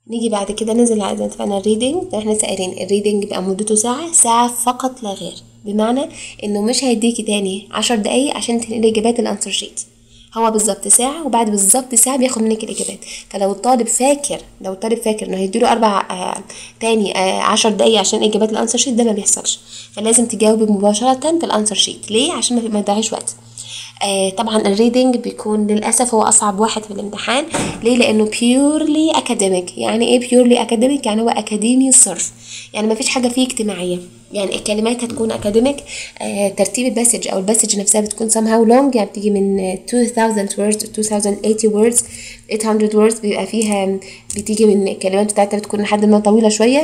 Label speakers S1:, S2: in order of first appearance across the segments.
S1: نيجي بعد كده ننزل على زي ما اتفقنا الريدنج احنا سائرين الريدنج بقى مدته ساعة ساعة فقط لا غير بمعنى انه مش هيديكي تاني عشر دقايق عشان تنقلي اجابات الانسر شيت هو بالظبط ساعة وبعد بالظبط ساعة بياخد منك الإجابات فلو الطالب فاكر لو الطالب فاكر إنه هيديله أربع آه تاني آه عشر دقايق عشان إجابات الأنسر شيت ده ما بيحصلش فلازم تجاوبي مباشرة في الأنسر شيت ليه؟ عشان ما- ما تضيعيش وقت آه طبعا الريدنج بيكون للاسف هو اصعب واحد في الامتحان ليه لانه بيورلي اكاديميك يعني ايه بيورلي اكاديميك يعني هو اكاديمي صرف يعني ما فيش حاجه فيه اجتماعيه يعني الكلمات هتكون اكاديميك آه ترتيب الباسج او الباسج نفسها بتكون somehow long يعني بتيجي من آه، 2000 words 2080 words 800 words بيبقى فيها بتيجي من الكلمات بتاعتها بتكون لحد ما طويله شويه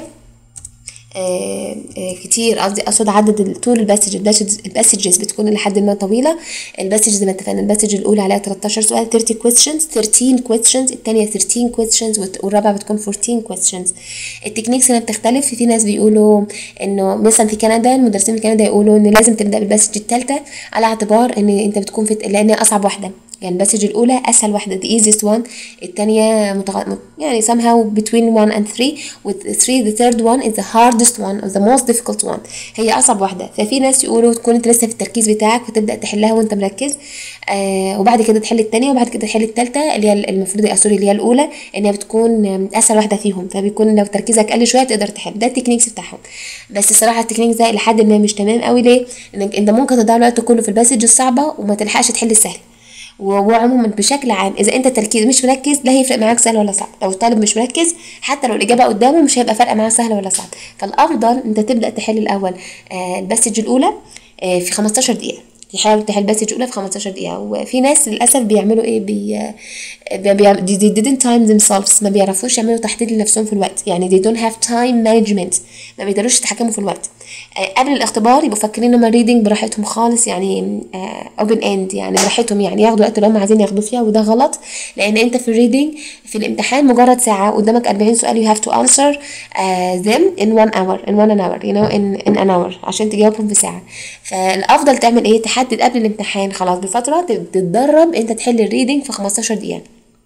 S1: آه، آه، كتير قصدي اقصد عدد ال- طول الباسج الباسج الباسجز بتكون لحد ما طويله الباسج زي ما اتفقنا الباسج الاولى عليها 13 سؤال 30 questions 13 questions الثانيه 13 questions والت- والرابعه بتكون 14 questions التكنيكس هنا بتختلف في ناس بيقولوا انه مثلا في كندا المدرسين في كندا يقولوا ان لازم تبدا بالباسج الثالثه على اعتبار ان انت بتكون في لان هي اصعب واحده يعني الباسج الأولى أسهل واحدة the easiest one التانية متغ... يعني somehow between one and three with three the third one is the hardest one or the most difficult one هي أصعب واحدة ففي ناس يقولوا تكون أنت لسه في التركيز بتاعك وتبدأ تحلها وأنت مركز آه وبعد كده تحل التانية وبعد كده تحل التالتة اللي هي المفروض سوري اللي هي الأولى إن هي بتكون آم، أسهل واحدة فيهم فبيكون لو تركيزك قل شوية تقدر تحل ده التكنيكس بتاعهم بس الصراحة التكنيكس ده لحد ما مش تمام قوي ليه؟ إنك أنت ممكن تضيع الوقت كله في الباسج الصعبة وما تلحقش تحل السهل و- وعموما بشكل عام اذا انت تركيز مش مركز لا هيفرق معاك سهل ولا صعب لو الطالب مش مركز حتى لو الاجابه قدامه مش هيبقى فارقه معاه سهل ولا صعب فالافضل انت تبدا تحل الاول آه الباسج الاولى آه في 15 دقيقه تحاول تحل الباسج الاولى في 15 دقيقه وفي ناس للاسف بيعملوا ايه بي بي بي they didn't time themselves ما بيعرفوش يعملوا تحديد لنفسهم في الوقت يعني they don't have time management ما بيقدروش يتحكموا في الوقت آه، قبل الاختبار يبقوا فاكرين ان الريدنج براحتهم خالص يعني اوبن اند يعني براحتهم يعني ياخدوا وقت اللي هم عايزين ياخدوه فيها وده غلط لان انت في الريدنج في الامتحان مجرد ساعه قدامك 40 سؤال you have to answer uh, them in one hour in one an hour you know in in an hour عشان تجاوبهم في ساعه فالافضل تعمل ايه تحدد قبل الامتحان خلاص بفتره تت- تتدرب انت تحل الريدنج في 15 دقيقه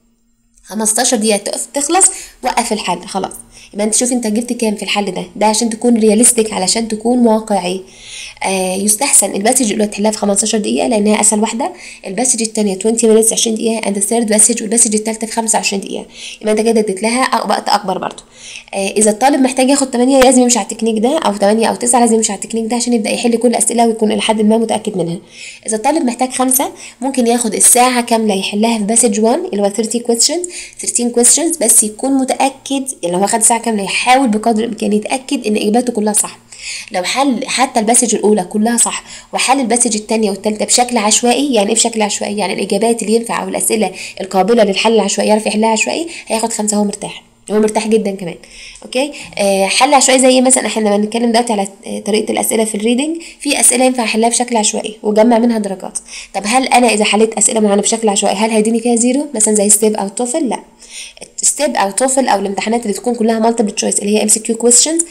S1: 15 دقيقة تقف تخلص وقف الحل خلاص يبقى انت شوف انت جبت كام في الحل ده ده عشان تكون رياليستيك علشان تكون واقعي آه يستحسن الباسج الاولى تحلها في 15 دقيقة لانها اسهل واحدة الباسج الثانية 20 minutes 20 دقيقة and the third passage والباسج الثالثة في 25 دقيقة يبقى انت كده اديت لها أ- وقت اكبر برضو آه اذا الطالب محتاج ياخد 8 لازم يمشي على التكنيك ده او 8 او 9 لازم يمشي على التكنيك ده عشان يبدا يحل كل الاسئله ويكون الى حد ما متاكد منها اذا الطالب محتاج خمسة ممكن ياخد الساعه كامله يحلها في باسج 1 اللي هو 30 questions 13 questions بس يكون متاكد يعني لو هو خد ساعه كامله يحاول بقدر الامكان يتاكد ان اجاباته كلها صح لو حل حتى الباسج الاولى كلها صح وحل الباسج الثانيه والثالثه بشكل عشوائي يعني ايه بشكل عشوائي يعني الاجابات اللي ينفع او الاسئله القابله للحل العشوائي يعرف يحلها عشوائي هياخد خمسه هو مرتاح هو مرتاح جدا كمان اوكي آه حل عشوائي زي مثلا احنا لما بنتكلم دلوقتي على آه، طريقه الاسئله في الريدنج في اسئله ينفع احلها بشكل عشوائي وجمع منها درجات طب هل انا اذا حليت اسئله معينه بشكل عشوائي هل هيديني فيها زيرو مثلا زي ستيب او توفل لا ستيب او توفل او الامتحانات اللي تكون كلها مالتيبل تشويس اللي هي ام سي كيو كويستشنز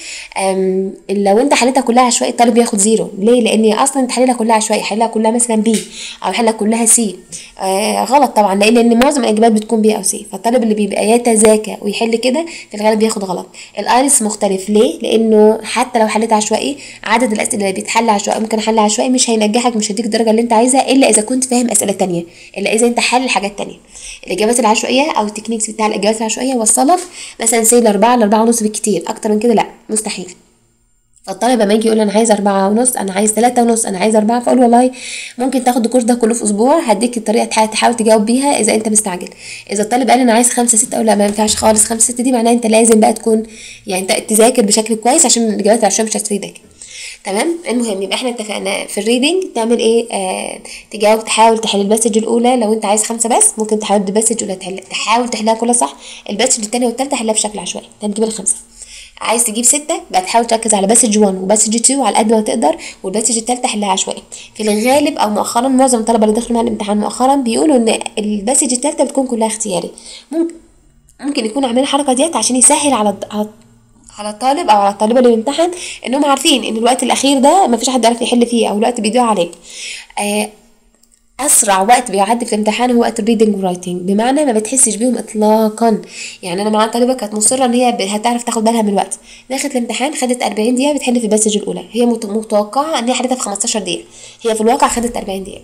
S1: لو انت حليتها كلها عشوائي الطالب بياخد زيرو ليه لان اصلا انت حليتها كلها عشوائي حليتها كلها مثلا بي او حلها كلها سي آه غلط طبعا لان لان معظم الاجابات بتكون بي او سي فالطالب اللي بيبقى يتذاكى ويحل كده في الغالب بياخد غلط الايرس مختلف ليه لانه حتى لو حليت عشوائي عدد الاسئله اللي بيتحل عشوائي ممكن حل عشوائي مش هينجحك مش هيديك الدرجه اللي انت عايزها الا اذا كنت فاهم اسئله تانية الا اذا انت حل حاجات تانية الاجابات العشوائيه او التكنيكس بتاع الاجابات العشوائيه وصلك مثلا سي لاربعه لاربعه ونص بالكتير اكتر من كده لا مستحيل فالطالب لما يجي يقول انا عايز أربعة ونص انا عايز ثلاثة ونص انا عايز أربعة فاقول والله ممكن تاخد الكورس ده كله في اسبوع هديك الطريقه تح- تحاول تجاوب بيها اذا انت مستعجل اذا الطالب قال انا عايز خمسة ستة اقول لا ما ينفعش خالص خمسة ستة دي معناها انت لازم بقى تكون يعني انت تذاكر بشكل كويس عشان الاجابات العشوائيه مش هتفيدك تمام المهم يبقى احنا اتفقنا في الريدنج تعمل ايه آه تجاوب تحاول تحل الباسج الاولى لو انت عايز خمسه بس ممكن تحاول الباسج الاولى تحل تحاول تحلها كلها صح الباسج الثانيه والثالثه حلها بشكل عشوائي هتجيب الخمسه عايز تجيب ستة بقى تحاول تركز على باسج 1 وباسج 2 على قد ما تقدر والباسج التالتة حلها عشوائي في الغالب او مؤخرا معظم الطلبة اللي دخلوا معانا الامتحان مؤخرا بيقولوا ان الباسج التالتة بتكون كلها اختياري ممكن ممكن يكونوا عاملين الحركة ديت عشان يسهل على الد- على على الطالب او على الطالبه اللي بيمتحن انهم عارفين ان الوقت الاخير ده ما فيش حد يعرف يحل فيه او الوقت بيضيع عليه آه اسرع وقت بيعدي في الامتحان هو وقت الريدنج ورايتنج بمعنى ما بتحسش بيهم اطلاقا يعني انا معايا طالبه كانت مصره ان هي ب- هتعرف تاخد بالها من الوقت دخلت الامتحان خدت 40 دقيقه بتحل في الباسج الاولى هي مت- متوقعه ان هي حلتها في 15 دقيقه هي في الواقع خدت 40 دقيقه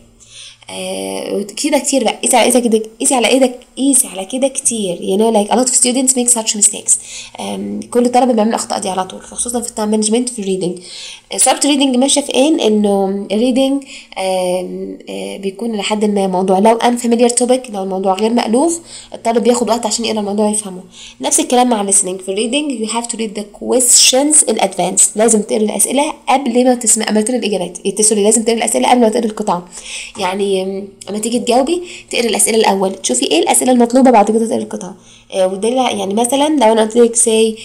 S1: آه كده كتير بقى قيسي على ايدك كده قيسي على ايدك قيسي على كده كتير you know like a lot of students make such mistakes آم، كل الطلبه بيعملوا الاخطاء دي على طول خصوصا في التايم مانجمنت في الريدنج صعوبه الريدنج ماشيه في ايه انه الريدنج بيكون لحد ما موضوع لو unfamiliar topic لو الموضوع غير مألوف الطالب بياخد وقت عشان يقرا الموضوع يفهمه نفس الكلام مع listening في الريدنج you have to read the questions in advance لازم تقرا الاسئله قبل ما تسمع ما تقرا الاجابات إيه، سوري لازم تقرا الاسئله قبل ما تقرا القطعه يعني أم، اما تيجي تجاوبي تقري الاسئله الاول تشوفي ايه الاسئله المطلوبه بعد كده تقري القطعه آه، وده يعني مثلا لو انا قلت لك سي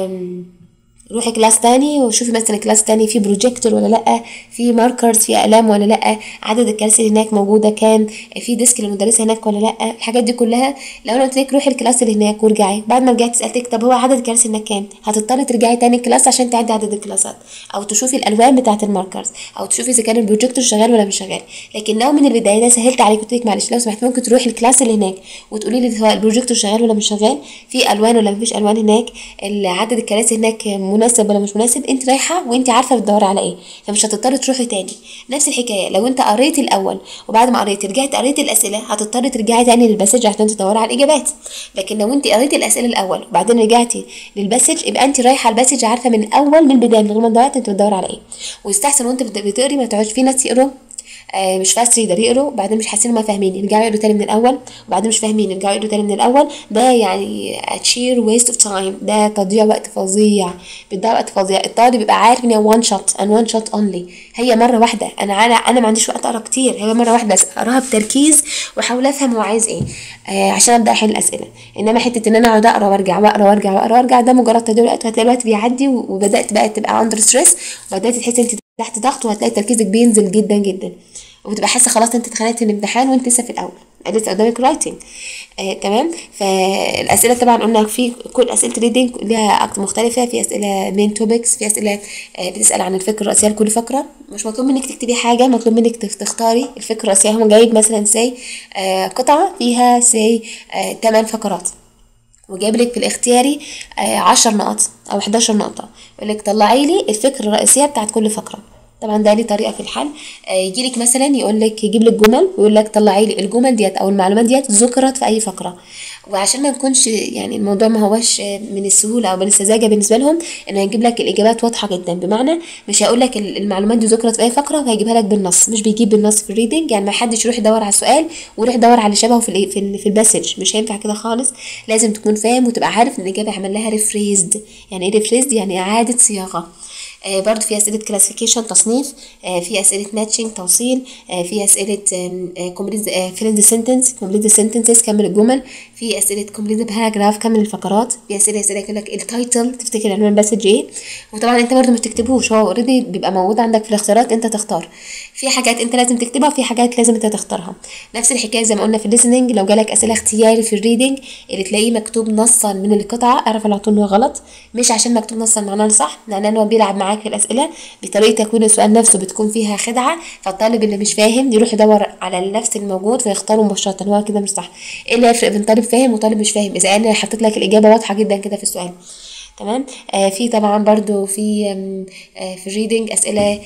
S1: روحي كلاس تاني وشوفي مثلا كلاس تاني فيه بروجيكتور ولا لا في ماركرز في اقلام ولا لا عدد الكراسي اللي هناك موجوده كام في ديسك للمدرسه هناك ولا لا الحاجات دي كلها لو انا قلت لك روحي الكلاس اللي هناك وارجعي بعد ما رجعتي سالتك طب هو عدد الكراسي هناك كام هتضطري ترجعي تاني الكلاس عشان تعدي عدد الكلاسات او تشوفي الالوان بتاعه الماركرز او تشوفي اذا كان البروجيكتور شغال ولا مش شغال لكن لو من البدايه ده سهلت عليك قلت لك معلش لو سمحت ممكن تروحي الكلاس اللي هناك وتقولي لي سواء البروجيكتور شغال ولا مش شغال في الوان ولا مفيش الوان هناك عدد الكراسي هناك مناسب ولا مش مناسب انت رايحه وانت عارفه بتدوري على ايه فمش هتضطري تروحي تاني نفس الحكايه لو انت قريتي الاول وبعد ما قريتي رجعتي قريتي الاسئله هتضطري ترجعي تاني للباسج عشان تدوري على الاجابات لكن لو انت قريتي الاسئله الاول وبعدين رجعتي للباسج يبقى انت رايحه الباسج عارفه من الاول من البدايه من غير ما تدوري انت بتدوري على ايه ويستحسن وانت بت- بتقري ما تقعدش في ناس يقروا آه مش فاست ريدر يقروا بعدين مش حاسين ما فاهمين يرجعوا يقروا تاني من الاول وبعدين مش فاهمين يرجعوا يقروا تاني من الاول ده يعني تشير ويست اوف تايم ده تضييع وقت فظيع بتضيع وقت فظيع الطالب بيبقى عارف ان هي وان شوت ان وان شوت اونلي هي مره واحده انا انا انا ما عنديش وقت اقرا كتير هي مره واحده بس اقراها بتركيز واحاول افهم هو عايز ايه آه عشان ابدا احل الاسئله انما حته ان انا اقعد اقرا وارجع واقرا وارجع واقرا وارجع ده مجرد تضييع وقت وهتلاقي الوقت بيعدي وبدات بقى تبقى اندر ستريس وبدات تحسي انت تحت ضغط وهتلاقي تركيزك بينزل جدا جدا وبتبقى حاسه خلاص انت اتخانقتي من الامتحان وانت لسه في الاول لسه قدامك رايتنج آه تمام فالاسئله طبعا قلنا في كل اسئله ريدنج ليها اكتر مختلفه في اسئله مين توبكس في اسئله آه بتسال عن الفكره الرئيسيه لكل فقره مش مطلوب منك تكتبي حاجه مطلوب منك تخ- تختاري الفكره الرئيسيه هم جايب مثلا سي آه قطعه فيها سي آه 8 فقرات وجايب لك في الاختياري آه، عشر نقط او 11 نقطه يقول لك طلعي لي الفكره الرئيسيه بتاعت كل فقره طبعا ده ليه طريقه في الحل آه، يجي لك مثلا يقول لك يجيب لك جمل ويقول لك طلعي لي الجمل ديت او المعلومات ديت ذكرت في اي فقره وعشان ما نكونش يعني الموضوع ما هوش آه، من السهوله او من السذاجه بالنسبه لهم انه يجيب لك الاجابات واضحه جدا بمعنى مش هيقول لك ال- المعلومات دي ذكرت في اي فقره وهيجيبها لك بالنص مش بيجيب بالنص في الريدنج يعني ما حدش يروح يدور على السؤال ويروح يدور على اللي شبهه في ال في, ال في الباسج مش هينفع كده خالص لازم تكون فاهم وتبقى عارف ان الاجابه عمل لها ريفريزد يعني ايه ريفريزد يعني اعاده صياغه آه برضو في اسئله كلاسيفيكيشن تصنيف آه في اسئله ماتشنج توصيل آه في اسئله كومبليت فيل ذا سنتنس كومبليت ذا سنتنسز كمل الجمل في اسئله كومبليت ذا باراجراف كمل الفقرات في اسئله اسئله يقول لك التايتل تفتكر عنوان المسج ايه وطبعا انت برضو ما تكتبوش هو اوريدي بيبقى موجود عندك في الاختيارات انت تختار في حاجات انت لازم تكتبها وفي حاجات لازم انت تختارها نفس الحكايه زي ما قلنا في الليسننج لو جالك اسئله اختياري في الريدنج اللي تلاقيه مكتوب نصا من القطعه اعرف على طول انه غلط مش عشان مكتوب نصا معناه صح لان هو بيلعب معاك في الاسئله بطريقه تكوين السؤال نفسه بتكون فيها خدعه فالطالب اللي مش فاهم يروح يدور على نفس الموجود فيختاره مباشره هو كده مش صح ايه اللي يفرق بين طالب فاهم وطالب مش فاهم اذا انا حطيت لك الاجابه واضحه جدا كده في السؤال تمام آه في طبعا برضو في آم، آه في الريدنج اسئله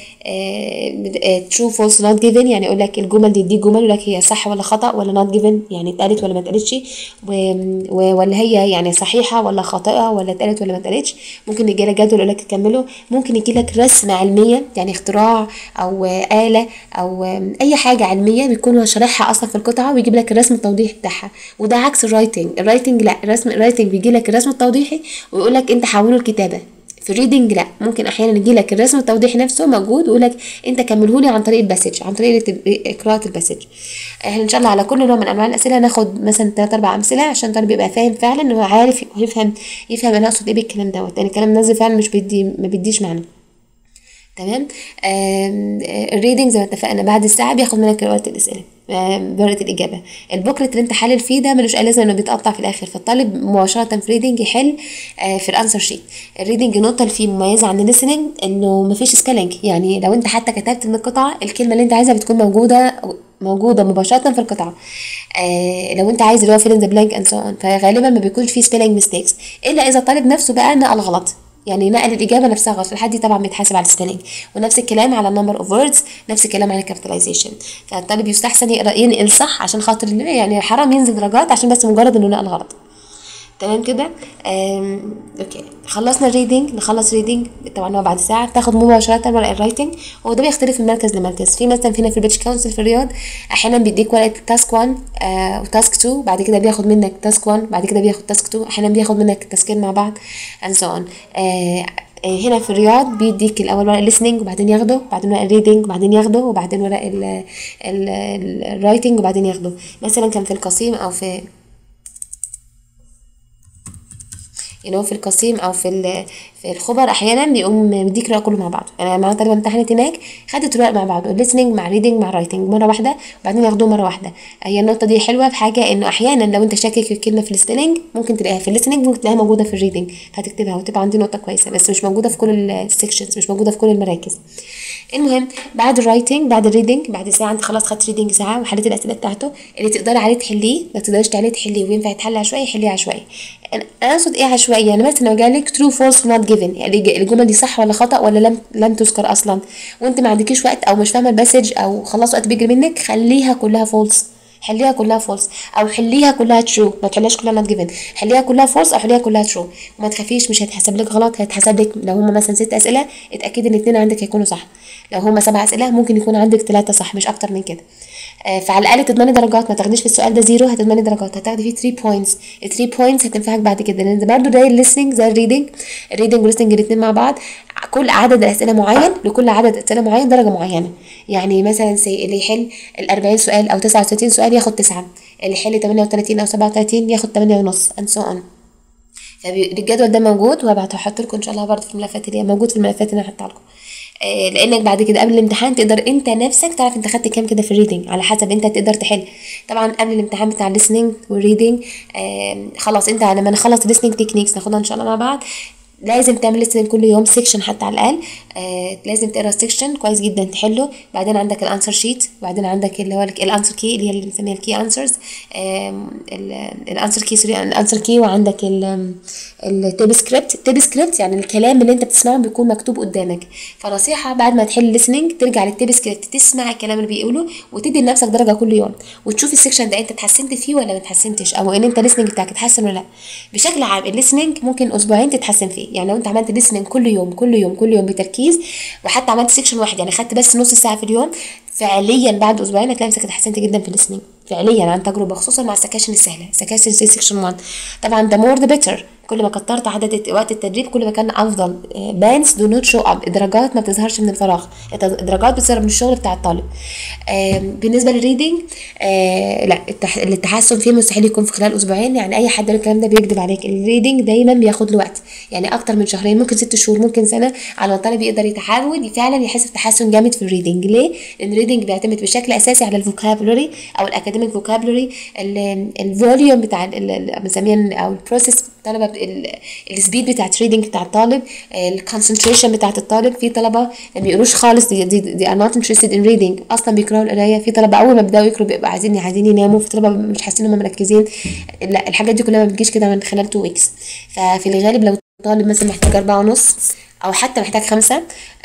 S1: ترو فولس نوت جيفن يعني يقول لك الجمل دي دي جمل يقول لك هي صح ولا خطا ولا نوت جيفن يعني اتقالت ولا ما اتقالتش و- و- ولا هي يعني صحيحه ولا خاطئه ولا اتقالت ولا ما اتقالتش ممكن يجي لك جدول يقول لك تكمله ممكن يجي لك رسمه علميه يعني اختراع او آه، اله او آم، اي حاجه علميه بيكون هو شارحها اصلا في القطعه ويجيب لك الرسم التوضيحي بتاعها وده عكس الرايتنج الرايتنج لا الرسم الرايتنج بيجي لك الرسم التوضيحي ويقول لك انت حوله الكتابه في الريدنج لا ممكن احيانا يجي لك الرسم التوضيحي نفسه موجود ويقول لك انت كمله لي عن طريق الباسج عن طريق الت- قراءه الباسج احنا ان شاء الله على كل نوع من انواع الاسئله هناخد مثلا ثلاث اربع امثله عشان الطالب يبقى فاهم فعلا ان هو عارف يفهم يفهم انا اقصد ايه بالكلام دوت لان الكلام نازل فعلا مش بيدي ما بيديش معنى تمام آم، آه، الريدنج زي ما اتفقنا بعد الساعه بياخد منك ورقه الاسئله آم، ورقه الاجابه البوكلت اللي انت حلل فيه ده ملوش اي لازمه انه بيتقطع في الاخر فالطالب مباشره في الريدنج يحل آه، في الانسر شيت الريدنج النقطه اللي فيه مميزه عن الليسننج انه مفيش سبيلنج يعني لو انت حتى كتبت من القطعه الكلمه اللي انت عايزها بتكون موجوده موجوده مباشره في القطعه آه لو انت عايز اللي هو fill in the blank and so on فغالبا ما بيكونش فيه spelling mistakes الا اذا الطالب نفسه بقى نقل غلط يعني نقل الاجابه نفسها غلط الحد دي طبعا بيتحاسب على السبيلنج ونفس الكلام على النمبر اوف ووردز نفس الكلام على الكابيتاليزيشن فالطالب يستحسن يقرا ينقل صح عشان خاطر يعني حرام ينزل درجات عشان بس مجرد انه نقل غلط تمام كده آم، اوكي خلصنا الريدنج نخلص ريدنج طبعا هو بعد ساعه تاخد مباشره ورقه الرايتنج هو ده بيختلف من مركز لمركز في مثلا فينا في البيتش كونسل في الرياض احيانا بيديك ورقه تاسك 1 آه وتاسك 2 بعد كده بياخد منك تاسك 1 بعد كده بياخد تاسك 2 احيانا بياخد منك تاسكين مع بعض and so on آه آه، هنا في الرياض بيديك الاول ورق الليسننج وبعدين ياخده وبعدين ورق الريدنج وبعدين ياخده وبعدين ورق الرايتنج وبعدين ياخده مثلا كان في القصيم او في يعني هو في القصيم او في ال- في الخبر احيانا بيقوم مديك الورق كله مع بعضه انا معايا طالبه امتحنت هناك خدت الورق مع بعضه الليسننج مع ريدنج مع رايتنج مره واحده وبعدين ياخدوه مره واحده هي النقطه دي حلوه في حاجه انه احيانا لو انت شاكك في الكلمه في السبيلنج ممكن تلاقيها في الليسننج ممكن تلاقيها موجوده في الريدنج هتكتبها وتبقى عندي نقطه كويسه بس مش موجوده في كل السكشنز مش موجوده في كل المراكز المهم بعد الرايتنج بعد الريدنج بعد ساعه انت خلاص خدت ريدنج ساعه وحليت الاسئله بتاعته اللي تقدري عليه تحليه ما تقدريش عليه تحليه وينفع يتحل عشوائي حليه عشوائي انا أنا اقصد ايه عشوائي يعني مثلا لو جالك ترو فولس نوت جيفن يعني الج- الجمل دي صح ولا خطا ولا لم لم تذكر اصلا وانت ما عندكيش وقت او مش فاهمه المسج او خلاص وقت بيجري منك خليها كلها فولس حليها كلها فولس او حليها كلها ترو ما تحليهاش كلها نوت جيفن حليها كلها فولس او حليها كلها ترو وما تخافيش مش هيتحسب لك غلط هيتحسب لك لو هما مثلا ست اسئله اتاكدي ان اتنين عندك هيكونوا صح لو هما سبع اسئله ممكن يكون عندك ثلاثه صح مش اكتر من كده آه، فعلى الاقل تضمني درجات ما تاخديش في السؤال ده زيرو هتضمني درجات هتاخدي فيه 3 بوينتس ال 3 بوينتس هتنفعك بعد كده لان ده برضه زي الليسننج زي الريدنج الريدنج والليسننج الاثنين مع بعض كل عدد الاسئله معين لكل عدد اسئله معين درجه معينه يعني مثلا سي اللي يحل ال 40 سؤال او 39 سؤال ياخد 9 اللي يحل 38 او 37 ياخد 8 ونص and so on فالجدول ده موجود وهبعته هحط لكم ان شاء الله برضه في الملفات اللي هي موجود في الملفات اللي انا هحطها لكم آه، لانك بعد كده قبل الامتحان تقدر انت نفسك تعرف انت خدت كام كده في الريدنج على حسب انت تقدر تحل طبعا قبل الامتحان بتاع الليسننج والريدنج خلاص انت لما نخلص الليسننج تكنيكس ناخدها ان شاء الله مع بعض لازم تعمل ليسننج كل يوم سيكشن حتى على الاقل آه لازم تقرا سيكشن كويس جدا تحله بعدين عندك الانسر شيت وبعدين عندك اللي هو الانسر كي اللي هي اللي بنسميها الكي انسرز الانسر كي سوري الانسر كي وعندك التيب سكريبت التيب سكريبت يعني الكلام اللي انت بتسمعه بيكون مكتوب قدامك فنصيحه بعد ما تحل listening ترجع للتيب سكريبت تسمع الكلام اللي بيقوله وتدي لنفسك درجه كل يوم وتشوف السكشن ده انت اتحسنت فيه ولا ما اتحسنتش او ان انت listening بتاعك اتحسن ولا لا بشكل عام الليسننج ممكن اسبوعين تتحسن فيه يعني لو انت عملت listening كل يوم كل يوم كل يوم بتركيز وحتى عملت سيكشن واحد يعني خدت بس نص ساعه في اليوم فعليا بعد اسبوعين هتلاقي نفسك اتحسنت جدا في الليسننج فعليا عن تجربه خصوصا مع السكاشن السهله سكاشن زي سيكشن 1 طبعا ده مور ذا بيتر كل ما كترت عدد الت- وقت التدريب كل ما كان افضل بانس دو نوت شو اب الدرجات ما بتظهرش من الفراغ الت- الدرجات بتظهر من الشغل بتاع الطالب آم، بالنسبه للريدنج آه لا التح... التحسن فيه مستحيل يكون في خلال اسبوعين يعني اي حد قال الكلام ده بيكذب عليك الريدنج دايما بياخد له وقت يعني اكتر من شهرين ممكن ست شهور ممكن سنه على ما الطالب يقدر يتعود فعلا يحس بتحسن جامد في الريدنج ليه لان الريدنج بيعتمد بشكل اساسي على الفوكابولري او الاكاديميك فوكابولري الفوليوم بتاع ال- ال- بنسميها او البروسيس طلبه ال- السبيد بتاعت ريدنج بتاع الطالب الكونسنتريشن بتاعت الطالب في طلبه ما بيقروش خالص دي دي, دي are not interested in reading اصلا بيكرهوا القرايه في طلبه اول ما بيبداوا يقروا بيبقوا عايزين عايزين يناموا في طلبه مش حاسين انهم مركزين لا الحاجات دي كلها ما بتجيش كده من خلال 2 ويكس ففي الغالب لو طالب مثلا محتاج أربعة ونص او حتى محتاج خمسة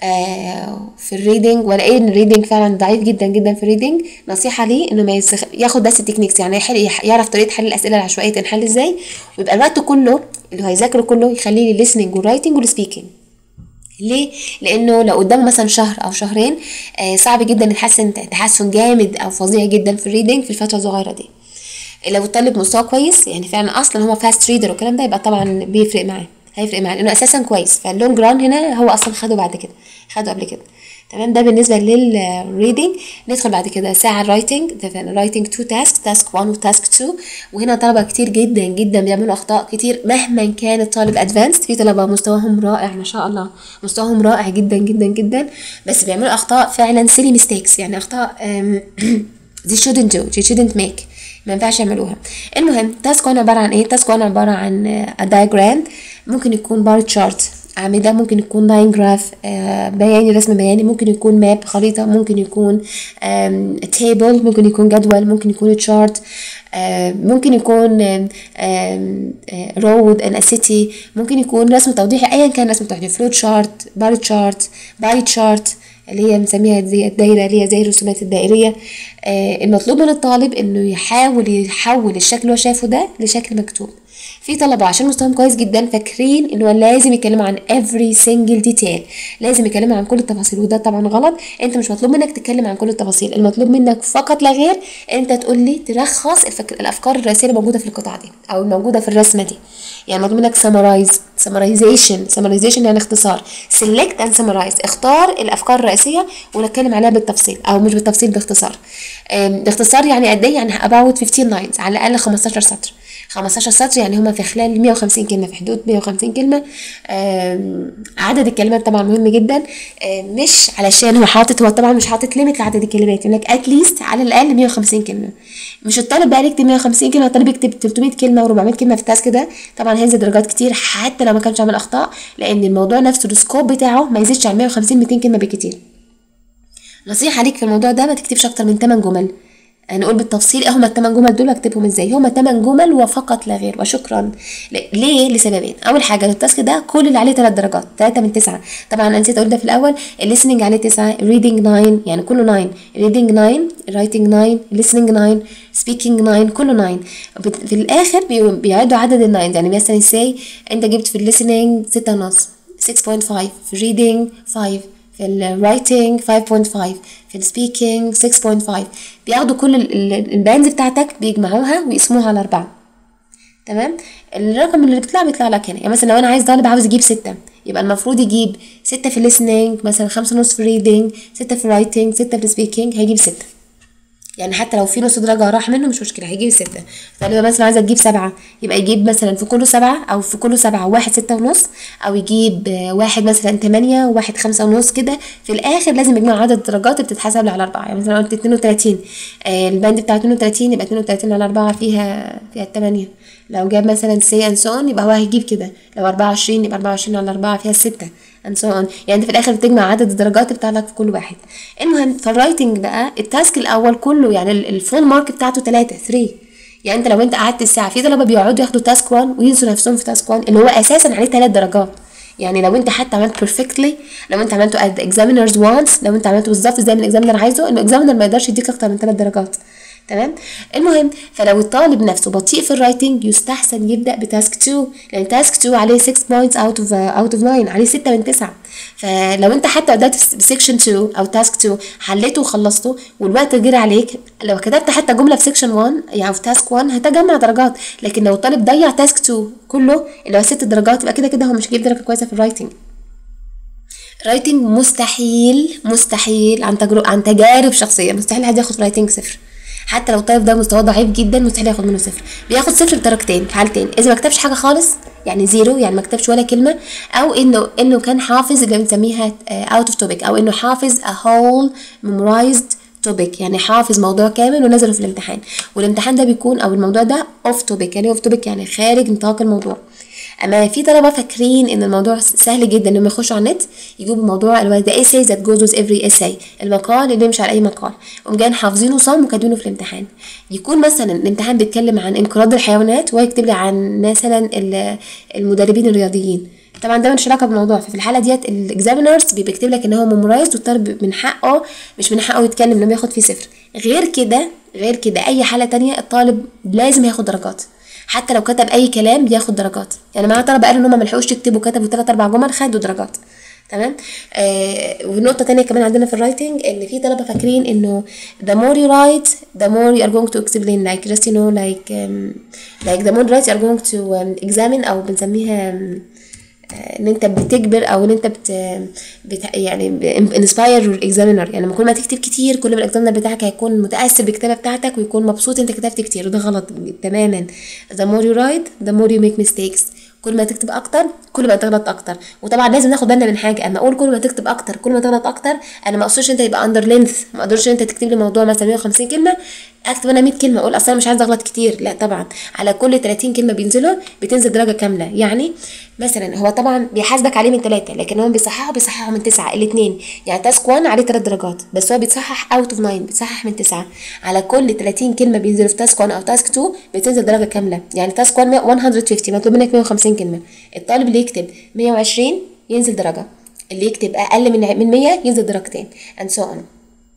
S1: آه في الريدنج وانا ايه ان الريدنج فعلا ضعيف جدا جدا في الريدنج نصيحه ليه انه ما يسخ... ياخد بس التكنيكس يعني يحل... يح- يعرف طريقه حل الاسئله العشوائيه تنحل ازاي ويبقى الوقت كله اللي هو هيذاكره كله يخليه للlistening والرايتنج والسبيكينج ليه؟ لانه لو قدامه مثلا شهر او شهرين آه صعب جدا يتحسن تحسن جامد او فظيع جدا في الريدنج في الفتره الصغيره دي لو الطالب مستواه كويس يعني فعلا اصلا هو فاست ريدر والكلام ده يبقى طبعا بيفرق معاه هيفرق معاه لانه اساسا كويس فاللونج ران هنا هو اصلا خده بعد كده خده قبل كده تمام ده بالنسبه للريدنج ندخل بعد كده ساعه الرايتنج اتفقنا رايتنج تو تاسك تاسك 1 وتاسك 2 وهنا طلبه كتير جدا جدا بيعملوا اخطاء كتير مهما كان الطالب ادفانسد في طلبه مستواهم رائع ما شاء الله مستواهم رائع جدا جدا جدا بس بيعملوا اخطاء فعلا سيلي ميستيكس يعني اخطاء أم، they shouldn't do they shouldn't make ما ينفعش يعملوها المهم تاسك 1 عباره عن ايه تاسك 1 عباره عن دايجرام ممكن يكون بار تشارت اعمده ممكن يكون لاين جراف بياني رسم بياني ممكن يكون ماب خريطه ممكن يكون تيبل ممكن يكون جدول ممكن يكون تشارت ممكن يكون رود ان سيتي ممكن يكون رسم توضيحي ايا كان رسم توضيحي فلو تشارت بار تشارت باي تشارت اللي هي بنسميها زي الدايره اللي هي زي الرسومات الدائريه آه المطلوب من الطالب انه يحاول يحول الشكل اللي هو شايفه ده لشكل مكتوب في طلبة عشان مستواهم كويس جدا فاكرين ان هو لازم يتكلموا عن every single detail لازم يتكلموا عن كل التفاصيل وده طبعا غلط انت مش مطلوب منك تتكلم عن كل التفاصيل المطلوب منك فقط لا غير انت تقول لي تلخص الفكر الافكار الرئيسيه اللي موجوده في القطعه دي او الموجوده في الرسمه دي يعني مطلوب منك summarize summarization summarization يعني اختصار select and summarize اختار الافكار الرئيسيه ونتكلم عليها بالتفصيل او مش بالتفصيل باختصار باختصار يعني قد ايه يعني about 15 lines على الاقل 15 سطر 15 سطر يعني هما في خلال 150 كلمة في حدود 150 كلمة عدد الكلمات طبعا مهم جدا مش علشان هو حاطط هو طبعا مش حاطط ليميت لعدد الكلمات يقول لك اتليست على الاقل 150 كلمة مش الطالب بقى يكتب 150 كلمة الطالب يكتب 300 كلمة و400 كلمة في التاسك ده طبعا هينزل درجات كتير حتى لو ما كانش عامل اخطاء لان الموضوع نفسه السكوب بتاعه ما يزيدش عن 150 200 كلمة بالكتير نصيحة ليك في الموضوع ده ما تكتبش اكتر من 8 جمل هنقول بالتفصيل ايه هما الثمان جمل دول اكتبهم ازاي هما ثمان جمل وفقط لا غير وشكرا ليه لسببين اول حاجه التاسك ده كل اللي عليه ثلاث درجات ثلاثه من تسعه طبعا انا نسيت اقول ده في الاول الليسننج عليه تسعه ريدنج 9 يعني كله 9 ريدنج 9 رايتنج 9 listening 9 speaking 9 كله 9 في الاخر بيعدوا عدد الناين يعني مثلا ازاي انت جبت في الليسننج 6 ونص 6.5 في الريدنج 5 في الرايتنج 5.5 في السبيكينج 6.5 بياخدوا كل الباندز بتاعتك بيجمعوها ويقسموها على أربعة تمام الرقم اللي بيطلع بيطلع لك هنا يعني مثلا لو انا عايز طالب عاوز يجيب ستة يبقى المفروض يجيب ستة في الليسننج مثلا خمسة ونص في الريدنج ستة في الرايتنج ستة في السبيكينج هيجيب ستة يعني حتى لو في نص درجة راح منه مش مشكلة هيجيب ستة فلو مثلا عايزة تجيب سبعة يبقى يجيب مثلا في كله سبعة أو في كله سبعة وواحد ستة ونص أو يجيب واحد مثلا تمانية وواحد خمسة ونص كده في الآخر لازم يجمع عدد الدرجات اللي بتتحسب على أربعة يعني مثلا قلت اتنين وتلاتين آه الباند بتاع اتنين وتلاتين يبقى اتنين وتلاتين على أربعة فيها فيها التمانية لو جاب مثلا سي اند سون يبقى هو هيجيب كده لو أربعة وعشرين يبقى أربعة وعشرين على أربعة فيها الستة and so on يعني انت في الاخر بتجمع عدد الدرجات بتاعتك في كل واحد المهم في الرايتنج بقى التاسك الاول كله يعني الفول مارك بتاعته 3 3 يعني انت لو انت قعدت الساعه في طلبه بيقعدوا ياخدوا تاسك 1 وينسوا نفسهم في تاسك 1 اللي هو اساسا عليه 3 درجات يعني لو انت حتى عملت بيرفكتلي لو انت عملته at the examiner's wants لو انت عملته بالظبط زي ما الاكزامينر عايزه الاكزامينر ما يقدرش يديك اكتر من 3 درجات تمام المهم فلو الطالب نفسه بطيء في الرايتنج يستحسن يبدا بتاسك 2 لان تاسك 2 عليه 6 بوينتس اوت اوف اوت اوف 9 عليه 6 من 9 فلو انت حتى بدات في سيكشن 2 او تاسك 2 حليته وخلصته والوقت جري عليك لو كتبت حتى جمله في سيكشن 1 يعني في تاسك 1 هتجمع درجات لكن لو الطالب ضيع تاسك 2 كله اللي هو 6 درجات يبقى كده كده هو مش هيجيب درجه كويسه في الرايتنج رايتنج مستحيل مستحيل عن تجربه عن تجارب شخصيه مستحيل حد ياخد رايتنج صفر حتى لو الطالب ده مستواه ضعيف جدا مستحيل ياخد منه صفر بياخد صفر بدرجتين في حالتين اذا ما كتبش حاجه خالص يعني زيرو يعني ما كتبش ولا كلمه او انه انه كان حافظ اللي بنسميها اوت اوف توبيك او انه حافظ a whole memorized توبيك يعني حافظ موضوع كامل ونزله في الامتحان والامتحان ده بيكون او الموضوع ده اوف توبيك يعني اوف توبيك يعني خارج نطاق الموضوع اما في طلبه فاكرين ان الموضوع سهل جدا انهم يخشوا على النت يجيبوا موضوع اللي هو the essay that goes with every essay المقال اللي يمشي على اي مقال قوم جايين حافظينه صم وكاتبينه في الامتحان يكون مثلا الامتحان بيتكلم عن انقراض الحيوانات وهو يكتب لي عن مثلا المدربين الرياضيين طبعا ده مش علاقه بالموضوع ففي الحاله ديت الاكزامينرز بيكتب لك ان هو ميمورايز والطالب من حقه مش من حقه يتكلم لما ياخد فيه صفر غير كده غير كده اي حاله تانية الطالب لازم ياخد درجات حتى لو كتب اي كلام بياخد درجات يعني معايا طلبه قالوا ان هم ما لحقوش يكتبوا كتبوا ثلاث اربع جمل خدوا درجات تمام آه ونقطه تانية كمان عندنا في الرايتنج ان في طلبه فاكرين انه the more you write the more you are going to explain like just you know like um, like the more you write you are going to um, examine او بنسميها um, ان انت بتجبر او ان انت بت, بت يعني انسباير الاكزامينر يعني لما كل ما تكتب كتير كل ما الاكزامينر بتاعك هيكون متاثر بالكتابه بتاعتك ويكون مبسوط انت كتبت كتير وده غلط تماما the more you write the more you make mistakes كل ما تكتب اكتر كل ما تغلط اكتر وطبعا لازم ناخد بالنا من حاجه اما اقول كل ما تكتب اكتر كل ما تغلط اكتر انا ما اقصدش انت يبقى اندر لينث ما اقدرش انت تكتب لي موضوع مثلا 150 كلمه اكتب انا 100 كلمه اقول اصلا مش عايز اغلط كتير لا طبعا على كل 30 كلمه بينزلوا بتنزل درجه كامله يعني مثلا هو طبعا بيحاسبك عليه من ثلاثه لكن هو بيصححه بيصححه من تسعه الاثنين يعني تاسك 1 عليه ثلاث درجات بس هو بيتصحح اوت اوف 9 بيتصحح من تسعه على كل 30 كلمه بينزلوا في تاسك 1 او تاسك 2 بتنزل درجه كامله يعني تاسك 1 150 مطلوب منك 150 كلمه الطالب اللي يكتب 120 ينزل درجه اللي يكتب اقل من من 100 ينزل درجتين and so on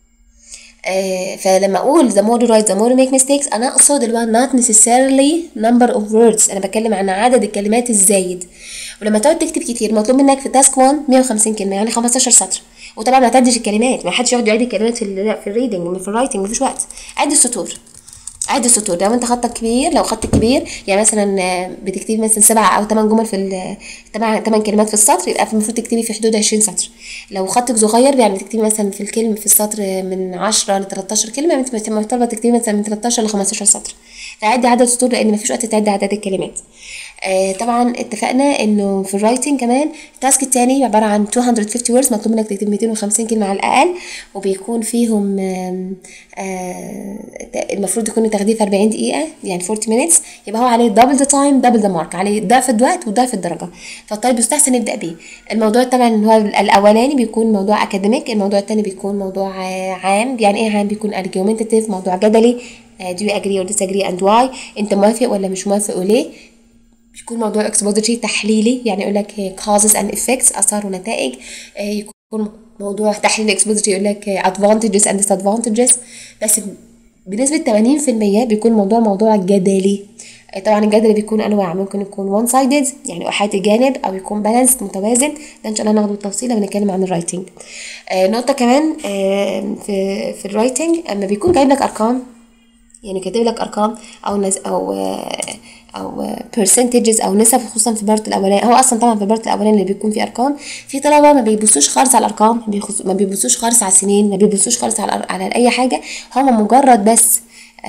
S1: آه فلما اقول the more you write the more you make mistakes انا اقصد اللي هو not necessarily number of words انا بتكلم عن عدد الكلمات الزايد ولما تقعد تكتب كتير مطلوب منك في تاسك 1 150 كلمه يعني 15 سطر وطبعا ما تعدش الكلمات ما حدش يقعد يعد الكلمات في ال في الريدنج في الرايتنج مفيش وقت عد السطور عد السطور لو انت خطك كبير لو خطك كبير يعني مثلا بتكتبي مثلا سبع او ثمان جمل في ثمان ثمان كلمات في السطر يبقى المفروض تكتبي في حدود 20 سطر لو خطك صغير يعني بتكتبي مثلا في الكلمه في السطر من 10 ل 13 كلمه انت محتاجه تكتبي مثلا من 13 ل 15 سطر فعدي عدد السطور لان مفيش وقت تعدي عدد الكلمات آه طبعا اتفقنا انه في الرايتنج كمان التاسك التاني عباره عن 250 words مطلوب منك تكتب 250 كلمه على الاقل وبيكون فيهم آه آه المفروض يكون تاخديه في 40 دقيقه يعني 40 minutes يبقى هو عليه دبل ذا تايم دبل ذا مارك عليه ضعف الوقت وضعف الدرجه فالطالب يستحسن يبدا بيه الموضوع طبعا هو الاولاني بيكون موضوع اكاديميك الموضوع الثاني بيكون موضوع عام يعني ايه عام بيكون argumentative موضوع جدلي do you agree or disagree and why انت موافق ولا مش موافق وليه بيكون موضوع اكسبوزيتي تحليلي يعني يقول لك causes and effects اثار ونتائج يكون موضوع تحليل اكسبوزيتي يقول لك advantages and disadvantages بس بنسبة 80% بيكون الموضوع موضوع جدلي طبعا الجدل بيكون انواع ممكن يكون one sided يعني احادي الجانب او يكون بالانس متوازن ده ان شاء الله ناخده بالتفصيل لما نتكلم عن الرايتنج آه نقطه كمان آه في في الرايتنج اما بيكون جايب لك ارقام يعني كاتب لك ارقام او نز او آه او percentages او نسب خصوصا في البارت الاولاني هو اصلا طبعا في البارت الاولاني اللي بيكون فيه ارقام في طلبه ما بيبصوش خالص على الارقام ما بيبصوش خالص على السنين ما بيبصوش خالص على على اي حاجه هم مجرد بس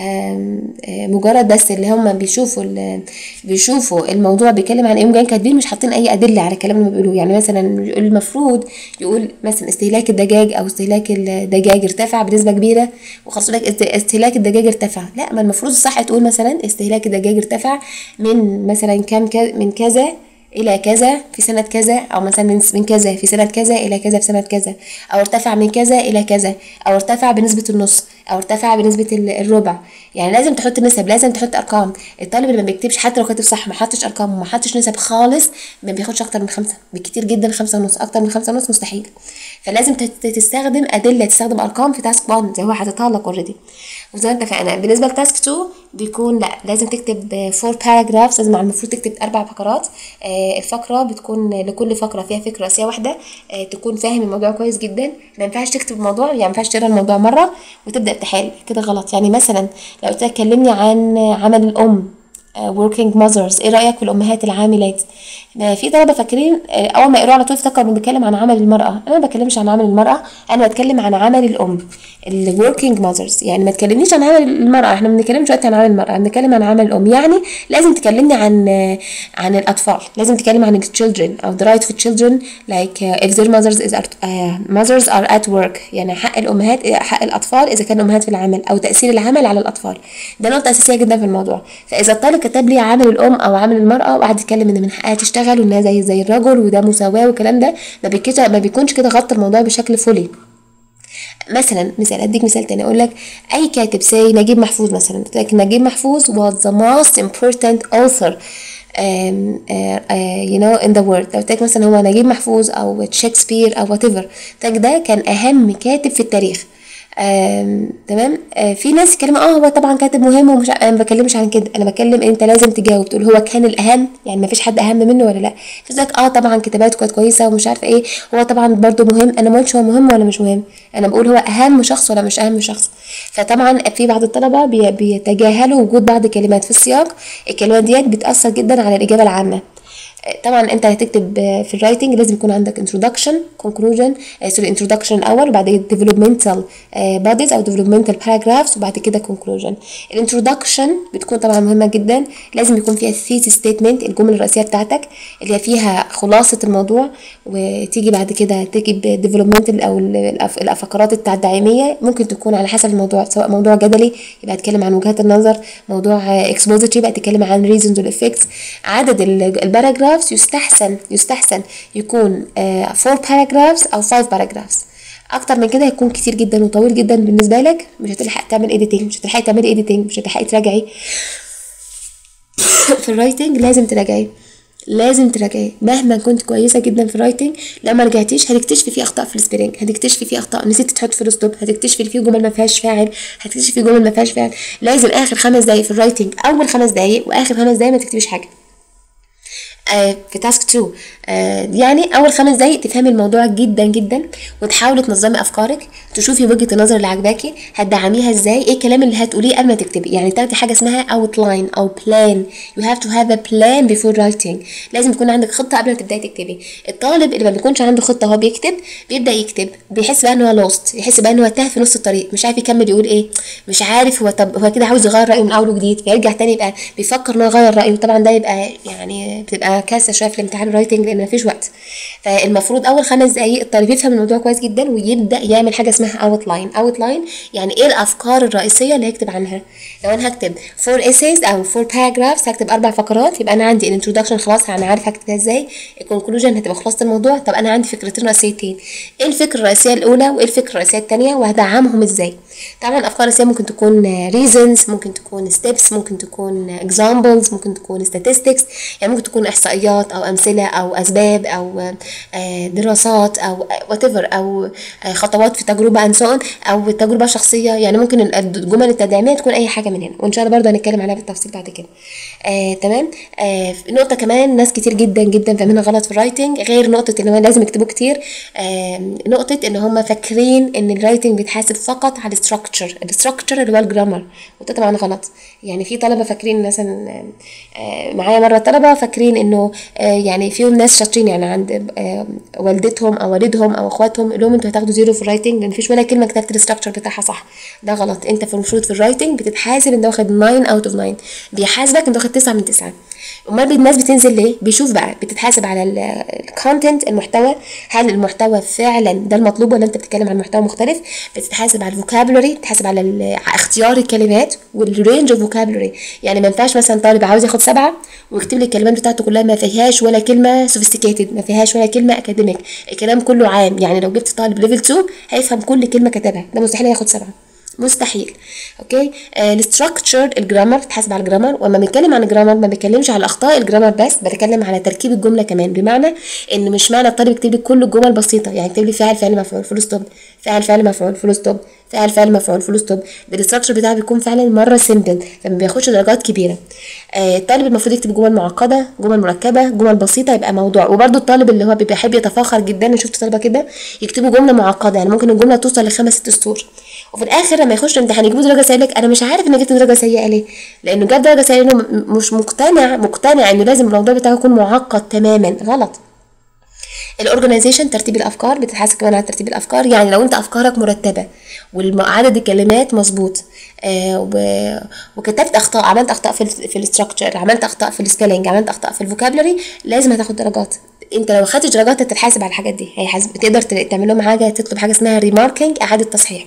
S1: مجرد بس اللي هم بيشوفوا بيشوفوا الموضوع بيتكلم عن ايه جايين كاتبين مش حاطين اي ادله على الكلام اللي بيقولوه يعني مثلا المفروض يقول مثلا استهلاك الدجاج او استهلاك الدجاج ارتفع بنسبه كبيره وخلاص لك استهلاك الدجاج ارتفع لا ما المفروض الصح تقول مثلا استهلاك الدجاج ارتفع من مثلا كام من كذا إلى كذا في سنة كذا أو مثلا من كذا في سنة كذا إلى كذا في سنة كذا أو ارتفع من كذا إلى كذا أو ارتفع بنسبة النص أو ارتفع بنسبة الربع يعني لازم تحط نسب لازم تحط أرقام الطالب اللي ما بيكتبش حتى لو كاتب صح ما حطش أرقام وما حطش نسب خالص ما بياخدش أكتر من خمسة بكتير جدا خمسة ونص أكتر من خمسة ونص مستحيل فلازم تستخدم أدلة تستخدم أرقام في تاسك 1 زي هو حاططها لك أوريدي وزي ما اتفقنا بالنسبة لتاسك 2 بيكون لا لازم تكتب فور باراجرافز لازم المفروض تكتب أربع فقرات آه الفقرة بتكون لكل فقرة فيها فكرة رئيسية واحدة آه تكون فاهم الموضوع كويس جدا ما ينفعش تكتب الموضوع يعني ما ينفعش تقرا الموضوع مرة وتبدأ تحل كده غلط يعني مثلا لو قلت لك كلمني عن عمل الأم working mothers ايه رايك في الامهات العاملات في طلبه فاكرين اول ما يقروا على طول افتكروا انه بيتكلم عن عمل المراه انا ما بتكلمش عن عمل المراه انا بتكلم عن عمل الام ال working mothers يعني ما تكلمنيش عن عمل المراه احنا ما بنتكلمش دلوقتي عن عمل المراه بنتكلم عن عمل الام يعني لازم تكلمني عن عن الاطفال لازم تكلم عن children او the right for children like uh, if their mothers is at, uh, mothers are at work يعني حق الامهات حق الاطفال اذا كانوا امهات في العمل او تاثير العمل على الاطفال ده نقطه اساسيه جدا في الموضوع فاذا الطالب كتب لي عامل الام او عامل المراه وقعد يتكلم ان من حقها تشتغل وانها زي زي الرجل وده مساواه والكلام ده ما بيكونش ما بيكونش كده غطى الموضوع بشكل فولي مثلا مثال اديك مثال تاني اقول لك اي كاتب زي نجيب محفوظ مثلا لكن نجيب محفوظ was the most important author um, uh, uh, you know in the world لو قلت مثلا هو نجيب محفوظ او شكسبير او وات ايفر ده كان اهم كاتب في التاريخ تمام آه في ناس يتكلموا اه هو طبعا كاتب مهم ومش انا ما بتكلمش عن كده انا بتكلم انت لازم تجاوب تقول هو كان الاهم يعني ما فيش حد اهم منه ولا لا في اه طبعا كتاباته كانت كويسه ومش عارفه ايه هو طبعا برده مهم انا ما قلتش هو مهم ولا مش مهم انا بقول هو اهم شخص ولا مش اهم شخص فطبعا في بعض الطلبه بي بيتجاهلوا وجود بعض الكلمات في السياق الكلمات ديت بتاثر جدا على الاجابه العامه طبعا انت هتكتب في الرايتنج لازم يكون عندك introduction conclusion سوري introduction الاول وبعد كده developmental bodies او developmental paragraphs وبعد كده conclusion الانترودكشن بتكون طبعا مهمه جدا لازم يكون فيها thesis statement الجمله الرئيسيه بتاعتك اللي هي فيها خلاصه الموضوع وتيجي بعد كده تجيب developmental او الفقرات التدعيميه ممكن تكون على حسب الموضوع سواء موضوع جدلي يبقى تتكلم عن وجهات النظر موضوع expository يبقى تتكلم عن reasons والeffects عدد الباراجراف paragraphs يستحسن يستحسن يكون 4 uh, paragraphs او 5 paragraphs اكتر من كده هيكون كتير جدا وطويل جدا بالنسبه لك مش هتلحق تعمل editing مش هتلحقي تعملي editing مش هتلحقي تراجعي في الرايتنج لازم تراجعي لازم تراجعي مهما كنت كويسه جدا في الرايتنج لو ما رجعتيش هتكتشفي فيه اخطاء في السبيلنج هتكتشفي فيه اخطاء نسيتي تحط في الستوب هتكتشفي فيه جمل ما فيهاش فاعل هتكتشفي فيه جمل ما فيهاش فاعل لازم اخر خمس دقايق في الرايتنج اول خمس دقايق واخر خمس دقايق ما تكتبيش حاجه آه في تاسك 2 آه يعني اول خمس دقايق تفهمي الموضوع جدا جدا وتحاولي تنظمي افكارك تشوفي وجهه النظر اللي عاجباكي هتدعميها ازاي ايه الكلام اللي هتقوليه قبل ما تكتبي يعني تاخدي حاجه اسمها outline او plan you have to have a plan before writing لازم يكون عندك خطه قبل ما تبداي تكتبي الطالب اللي ما بيكونش عنده خطه وهو بيكتب بيبدا يكتب بيحس بقى ان هو لوست يحس بقى ان هو تاه في نص الطريق مش عارف يكمل يقول ايه مش عارف هو طب هو كده عاوز يغير رايه من اول وجديد فيرجع تاني يبقى بيفكر ان هو يغير رايه طبعا ده يبقى يعني بتبقى كارثه شويه في الامتحان الرايتنج لان مفيش وقت فالمفروض اول خمس دقايق الطالب يفهم الموضوع كويس جدا ويبدا يعمل حاجه اسمها اوت لاين اوت لاين يعني ايه الافكار الرئيسيه اللي هيكتب عنها لو انا هكتب فور essays او فور paragraphs هكتب اربع فقرات يبقى انا عندي الانترودكشن خلاص انا عارف هكتبها ازاي الكونكلوجن هتبقى خلاصه الموضوع طب انا عندي فكرتين رئيسيتين ايه الفكره الرئيسيه الاولى وايه الفكره الرئيسيه الثانيه وهدعمهم ازاي طبعا الافكار الرئيسيه ممكن تكون reasons ممكن تكون steps ممكن تكون examples ممكن تكون statistics يعني ممكن تكون احصائيات او امثله او اسباب او دراسات او whatever او خطوات في تجربه and so on او تجربه شخصيه يعني ممكن الجمل التدعيميه تكون اي حاجه من هنا وان شاء الله برضه هنتكلم عليها بالتفصيل بعد كده آه تمام آه نقطه كمان ناس كتير جدا جدا فاهمينها غلط في الرايتنج غير نقطه ان هو لازم يكتبوا كتير آه نقطه ان هم فاكرين ان الرايتنج بيتحاسب فقط على الستراكشر الستراكشر اللي هو الجرامر وده طبعا غلط يعني في طلبه فاكرين مثلا آه معايا مره طلبه فاكرين انه آه يعني فيهم ناس شاطرين يعني عند آه والدتهم او والدهم او اخواتهم لهم انتوا هتاخدوا زيرو في الرايتنج لان مفيش ولا كلمه كتبت الستراكشر بتاعها صح ده غلط انت في المفروض في الرايتنج بتتحاسب انت واخد 9 اوت اوف 9 بيحاسبك انت واخد 9 من 9 امال الناس بتنزل ليه بيشوف بقى بتتحاسب على الكونتنت المحتوى هل المحتوى فعلا ده المطلوب ولا انت بتتكلم عن محتوى مختلف بتتحاسب على الفوكابولري بتتحاسب على اختيار الكلمات والرينج اوف فوكابولري يعني ما ينفعش مثلا طالب عاوز ياخد سبعه ويكتب لي الكلمات بتاعته كلها ما فيهاش ولا كلمه سوفيستيكيتد ما فيهاش ولا كلمه اكاديميك الكلام كله عام يعني لو جبت طالب ليفل 2 هيفهم كل كلمه كتبها ده مستحيل ياخد سبعه مستحيل اوكي آه الستراكشر الجرامر بتحاسب على الجرامر وما بنتكلم عن الجرامر ما بتكلمش على اخطاء الجرامر بس بتكلم على تركيب الجمله كمان بمعنى ان مش معنى الطالب يكتب لي كل الجمل بسيطه يعني يكتب لي فاعل فعل مفعول فول ستوب فاعل فعل مفعول فول ستوب فاعل فعل مفعول فول ستوب ده الاستراكشر بتاعه بيكون فعلا مره سيمبل فما بياخدش درجات كبيره آه الطالب المفروض يكتب جمل معقده جمل مركبه جمل بسيطه يبقى موضوع وبرده الطالب اللي هو بيحب يتفاخر جدا انا شفت طلبه كده يكتبوا جمله معقده يعني ممكن الجمله توصل لخمس ست سطور وفي الاخر لما يخش الامتحان يجيبوا درجه سيئه لك انا مش عارف ان جبت درجه سيئه ليه لانه جاب درجه سيئه لانه مش مقتنع مقتنع انه لازم الموضوع بتاعه يكون معقد تماما غلط الاورجنايزيشن ترتيب الافكار بتتحاسب كمان على ترتيب الافكار يعني لو انت افكارك مرتبه وعدد الكلمات مظبوط آه و... وكتبت اخطاء عملت اخطاء في ال في الاستراكشر عملت اخطاء في السبيلنج عملت اخطاء في الفوكابلري لازم هتاخد درجات انت لو خدتش درجات هتتحاسب على الحاجات دي هيحاسب تقدر تعمل لهم حاجه تطلب حاجه اسمها ريماركينج اعاده تصحيح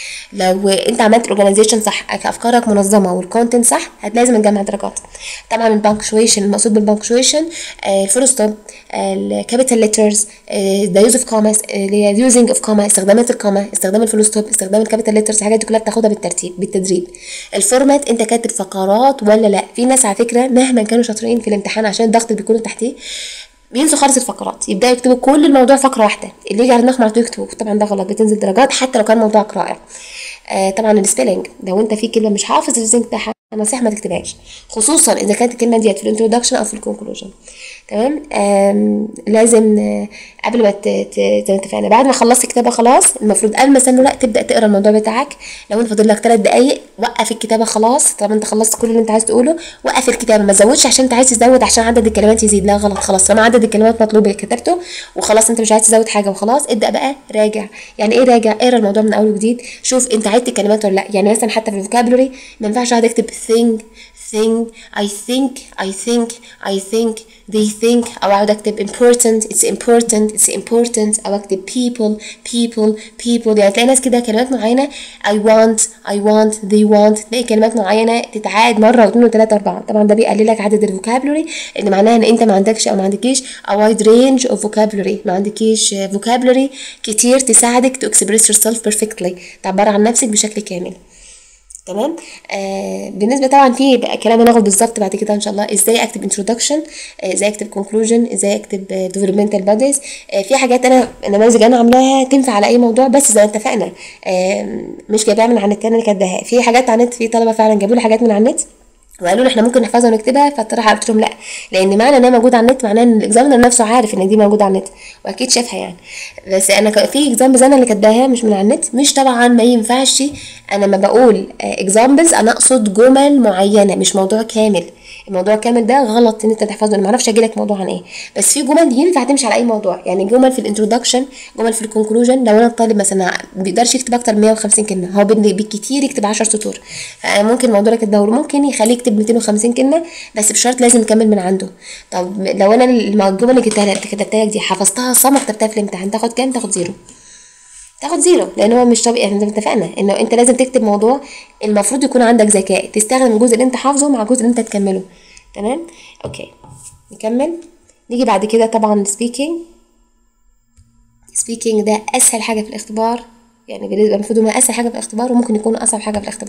S1: لو انت عملت الاورجنايزيشن صح افكارك منظمه والكونتنت صح لازم تجمع درجات طبعا البانكشويشن المقصود بالبانكشويشن الفول ستوب الكابيتال ليترز ذا يوز اوف كوماس اللي هي يوزنج اوف كوما استخدامات الكوما استخدام الفول ستوب استخدام الكابيتال ليترز الحاجات دي كلها بتاخدها بالترتيب بالتدريب الفورمات انت كاتب فقرات ولا لا في ناس على فكره مهما كانوا شاطرين في الامتحان عشان الضغط اللي بيكون تحتيه بينسوا خالص الفقرات يبداوا يكتبوا كل الموضوع فقره واحده اللي يجي على دماغهم على طول يكتبوا طبعا ده غلط بتنزل درجات حتى لو كان موضوعك رائع آه طبعا السبيلنج لو انت في كلمه مش حافظ السبيلنج بتاعها نصيحة ما تكتبهاش خصوصا إذا كانت الكلمة ديت في الانترودكشن أو في الكونكلوجن تمام آم، لازم آه، قبل ما ت- ت- زي ما اتفقنا بعد ما خلصت كتابة خلاص المفروض قبل ما استنى لا تبدأ تقرا الموضوع بتاعك لو انت فاضل لك ثلاث دقايق وقف الكتابة خلاص طالما انت خلصت كل اللي انت عايز تقوله وقف الكتابة ما تزودش عشان انت عايز تزود عشان عدد الكلمات يزيد لا غلط خلاص طالما عدد الكلمات مطلوب اللي كتبته وخلاص انت مش عايز تزود حاجة وخلاص ابدأ بقى راجع يعني ايه راجع اقرا الموضوع من اول وجديد شوف انت عدت الكلمات ولا لا يعني مثلا حتى في الفوكابولري ما ينفعش اقعد اكتب thing thing I think I think I think they think أو أقعد أكتب important it's important it's important أو أكتب people people people يعني تلاقي ناس كده كلمات معينة I want I want they want تلاقي كلمات معينة تتعاد مرة واثنين وثلاثة وأربعة طبعا ده بيقلل لك عدد الفوكابولري اللي معناها إن أنت ما عندكش أو ما عندكيش a wide range of vocabulary ما عندكيش vocabulary كتير تساعدك to express yourself perfectly تعبر عن نفسك بشكل كامل تمام آه بالنسبه طبعا في بقى كلام هناخد بالظبط بعد كده ان شاء الله ازاي اكتب انترودكشن آه ازاي اكتب كونكلوجن ازاي اكتب ديفلوبمنتال باديز آه في حاجات انا نماذج انا عاملاها تنفع على اي موضوع بس زي ما اتفقنا آه مش جايباها من على النت انا اللي كاتباها في حاجات على النت في طلبه فعلا جابوا لي حاجات من على النت وقالوا لي احنا ممكن نحفظها ونكتبها فالصراحه قلت لهم لا لان معنى انها موجوده على النت معناه ان الاكزامنر نفسه عارف ان دي موجوده على النت واكيد شافها يعني بس انا ك- في اكزامبلز انا اللي كاتباها مش من على النت مش طبعا ما ينفعش انا لما بقول اكزامبلز انا اقصد جمل معينه مش موضوع كامل الموضوع كامل ده غلط ان انت تحفظه انا ما اعرفش اجي لك موضوع عن ايه بس في جمل ينفع تمشي على اي موضوع يعني جمل في الانترودكشن جمل في الكونكلوجن لو انا الطالب مثلا ما بيقدرش يكتب اكتر من 150 كلمه هو بال- بالكتير يكتب 10 سطور فممكن الموضوع ده كده ممكن يخليه يكتب 250 كلمه بس بشرط لازم يكمل من عنده طب لو انا الم- الجمل اللي كتبتها لك كتبتها لك دي حفظتها صم كتبتها في الامتحان تاخد كام تاخد زيرو تاخد زيرو لان هو مش طبيعي احنا زي ما اتفقنا انه انت لازم تكتب موضوع المفروض يكون عندك ذكاء تستخدم الجزء اللي انت حافظه مع الجزء اللي انت تكمله تمام اوكي نكمل نيجي بعد كده طبعا سبيكينج سبيكينج ده اسهل حاجه في الاختبار يعني بالنسبه المفروض انه اسهل حاجه في الاختبار وممكن يكون اصعب حاجه في الاختبار